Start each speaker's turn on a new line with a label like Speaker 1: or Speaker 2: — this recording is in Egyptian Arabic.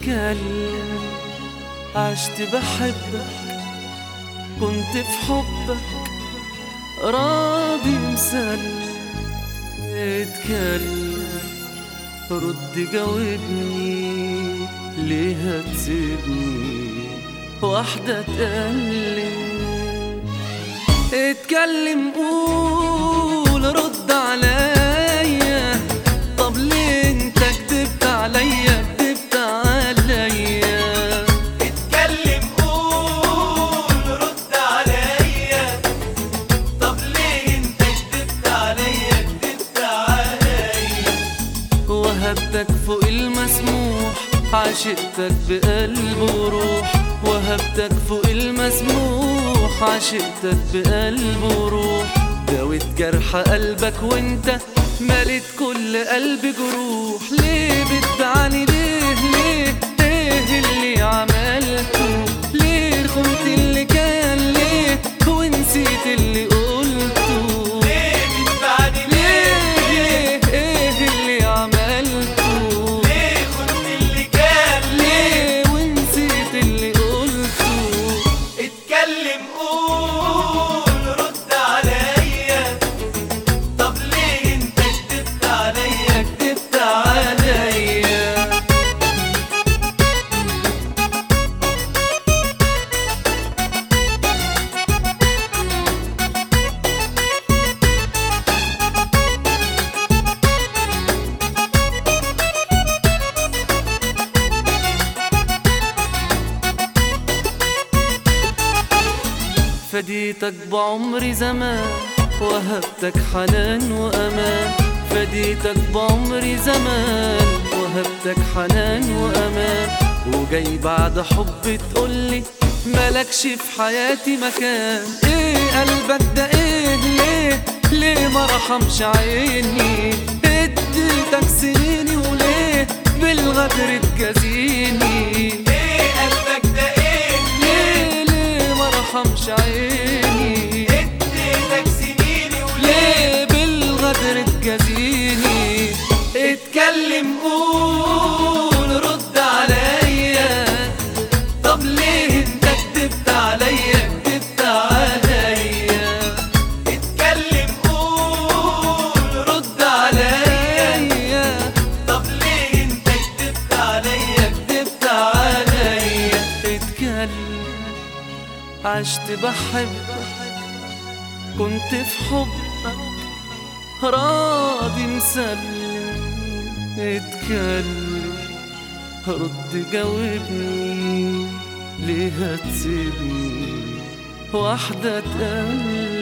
Speaker 1: اتكلم عشت بحبك كنت في حبك راضي مسلم اتكلم رد جاوبني ليه هتسيبني واحدة تقلم اتكلم قول رد عليا طب ليه انت كدبت عليا كدبت عليا
Speaker 2: اتكلم قول رد عليا طب ليه انت كدبت عليا كدبت عليا
Speaker 1: وهبتك فوق المسموح عشقتك بقلب وروح وهبتك فوق المسموح عشقتك بقلب وروح داويت جرح قلبك وانت مليت كل قلب جروح ليه بتبعني ليه ليه ايه اللي عملته ليه خنت اللي كان ليه ونسيت اللي قلته
Speaker 2: ليه بتبعني ليه
Speaker 1: ليه ايه اللي عملته
Speaker 2: ليه خنت اللي كان ليه
Speaker 1: ليه ونسيت اللي قلته
Speaker 2: اتكلم قول رد عليا طب ليه انت كدبت عليا
Speaker 1: كدبت عليا فديتك بعمري زمان وهبتك حنان وأمان فديتك بعمري زمان وهبتك حنان وأمان وجاي بعد حب تقولي ملكش في حياتي مكان ايه قلبك ده ايه ليه ليه ما رحمش عيني اديتك سنيني وليه بالغدر تجازيني
Speaker 2: ايه قلبك ده ايه
Speaker 1: ليه ليه ما رحمش عيني
Speaker 2: اديتك سنيني وليه
Speaker 1: ليه بالغدر تجازيني
Speaker 2: اتكلم قول رد عليا طب ليه انت كدبت عليا كدبت عليا اتكلم قول رد عليا
Speaker 1: عليا
Speaker 2: طب ليه انت كدبت عليا كدبت عليا
Speaker 1: اتكلم عشت بحبك كنت في حبك راضي مسلم اتكلم رد جاوبني ليه هتسيبني واحدة تقلب